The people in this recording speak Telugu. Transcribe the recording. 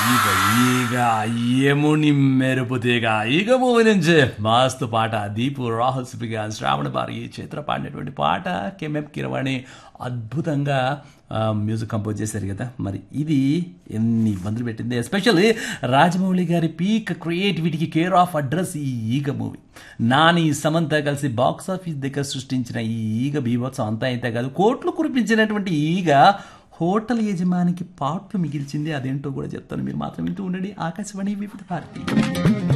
ఈగ ఈగ ఏముని మెరుపు తీగ ఈగ మూవీ నుంచి మస్తు పాట దీపు రాహుల్ సిపిగా శ్రావణ బారి చిత్ర పాడినటువంటి పాట కెమెప్ కిరవాణి అద్భుతంగా ఆ, మ్యూజిక్ కంపోజ్ చేశారు కదా మరి ఇది ఎన్ని ఇబ్బందులు పెట్టింది ఎస్పెషల్లీ రాజమౌళి గారి పీక్ క్రియేటివిటీకి కేర్ ఆఫ్ అడ్రస్ ఈ ఈగ మూవీ నాని సమంత కలిసి బాక్స్ ఆఫీస్ దగ్గర సృష్టించిన ఈ ఈగ బీభత్సం అంతా అయితే కాదు కోట్లు కురిపించినటువంటి ఈగ హోటల్ యజమానికి పాట్లు మిగిల్చింది అదేంటో కూడా చెప్తాను మీరు మాత్రం వింటూ ఉండండి ఆకాశవాణి వివిధ భారతి